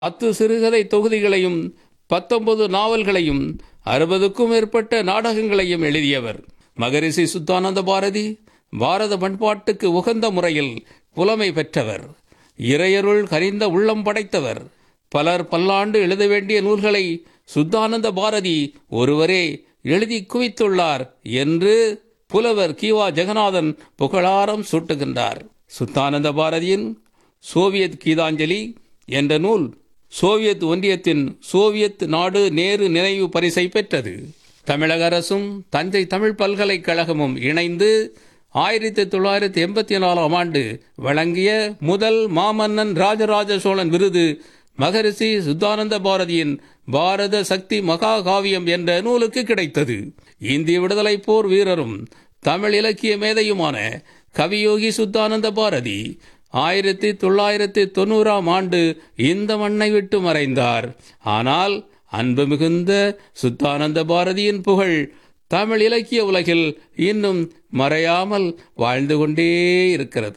பத்து சிறுகதை தொகுதிகளையும் பத்தொன்பது நாவல்களையும் அறுபதுக்கும் மேற்பட்ட நாடகங்களையும் எழுதியவர் மகரிஷி சுத்தானந்த பாரதி பாரத பண்பாட்டுக்கு உகந்த முறையில் புலமை பெற்றவர் இறையருள் கனிந்த உள்ளம் படைத்தவர் பலர் பல்லாண்டு எழுத வேண்டிய நூல்களை சுத்தானந்த பாரதி ஒருவரே எழுதி குவித்துள்ளார் என்று புலவர் கிவா ஜெகநாதன் புகழாரம் சூட்டுகின்றார் சுத்தானந்த பாரதியின் சோவியத் கீதாஞ்சலி என்ற நூல் சோவியத் ஒன்றியத்தின் சோவியத் நாடு நேரு நினைவு பரிசை பெற்றது தமிழக அரசும் தஞ்சை தமிழ் பல்கலைக்கழகமும் இணைந்து ஆயிரத்தி தொள்ளாயிரத்தி எண்பத்தி நாலாம் ஆண்டு வழங்கிய முதல் மாமன்னன் ராஜராஜ சோழன் விருது மகரிஷி சுத்தானந்த பாரதியின் பாரத சக்தி மகாகாவியம் என்ற நூலுக்கு கிடைத்தது இந்திய விடுதலை போர் வீரரும் தமிழ் இலக்கிய மேதையுமான கவியோகி சுத்தானந்த பாரதி ஆயிரத்தி தொள்ளாயிரத்தி தொண்ணூறாம் ஆண்டு இந்த மண்ணை விட்டு மறைந்தார் ஆனால் அன்பு மிகுந்த சுத்தானந்த பாரதியின் புகழ் தமிழ் இலக்கிய உலகில் இன்னும் மறையாமல் வாழ்ந்து கொண்டே இருக்கிறது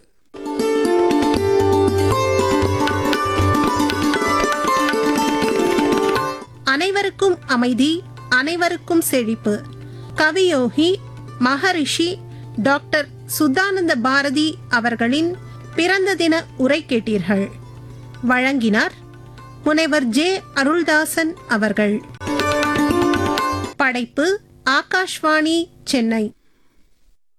அனைவருக்கும் அமைதி அனைவருக்கும் செழிப்பு கவியோகி மகரிஷி டாக்டர் சுத்தானந்த பாரதி அவர்களின் பிறந்த தின உரை கேட்டீர்கள் வழங்கினார் முனைவர் ஜே அருள்தாசன் அவர்கள் படைப்பு ஆகாஷ்வாணி சென்னை